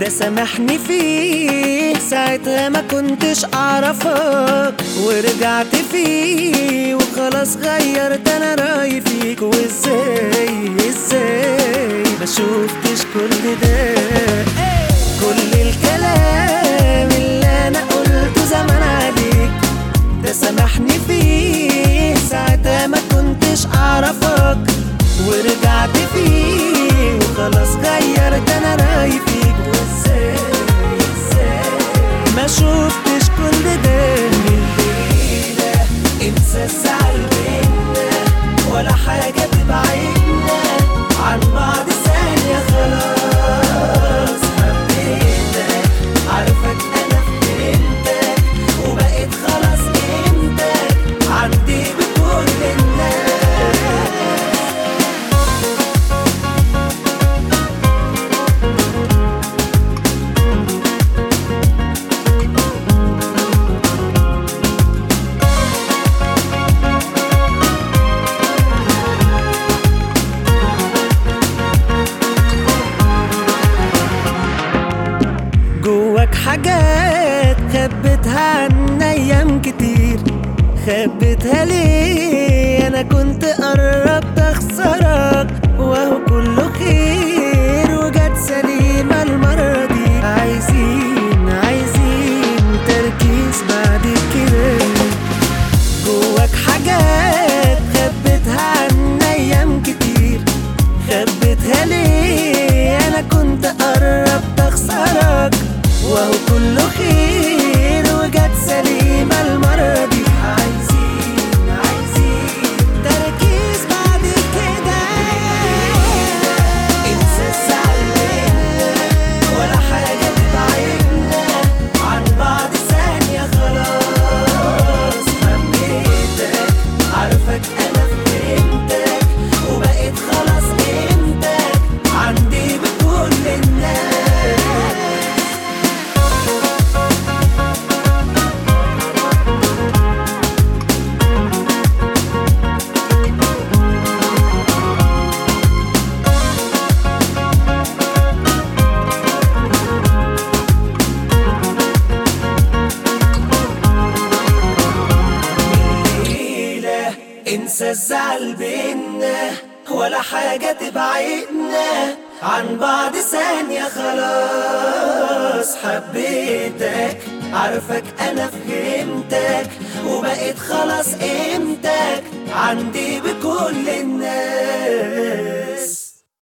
ده سامحني فيه ساعتها ما كنتش اعرفك ورجعت فيه وخلاص غيرت انا رايي فيك وازاي ازاي ما شفتش كل ده كل الكلام اللي انا قلته زمان عليك ده سامحني فيه ساعتها ما كنتش اعرفك ورجعت فيه وخلاص غيرت انا رايي فيك وازاي ازاي ما شفتش كل ده من الليلة انسى الزعل بينا ولا حاجة تبعدنا عن بعض ثانية خلاص حبيتك عارفك انا فهمتك وبقيت خلاص قيمتك عندي بكل الناس جواك حاجات خبيتها عن ايام كتير خبيتها ليه انا كنت قربت اخسرك وهو كله خير وجت سليمة المرة دي عايزين عايزين تركيز بعد كده جواك حاجات خبيتها عن ايام كتير خبيتها ليه انا كنت قربت اخسرك وهو كله خير وجت سليمة المرة دي عايزين عايزين تركيز بعد كده انسى الزعل بينا ولا حاجة تبعدنا عن بعض ثانية خلاص حبيتك عارفك انا فهمتك وبقيت خلاص قيمتك عندي بكل الناس ليلة انسى الزعل بينا ولا حاجة تبعدنا عن بعض ثانية خلاص حبيتك عارفك انا فهمتك وبقيت خلاص قيمتك عندي بكل الناس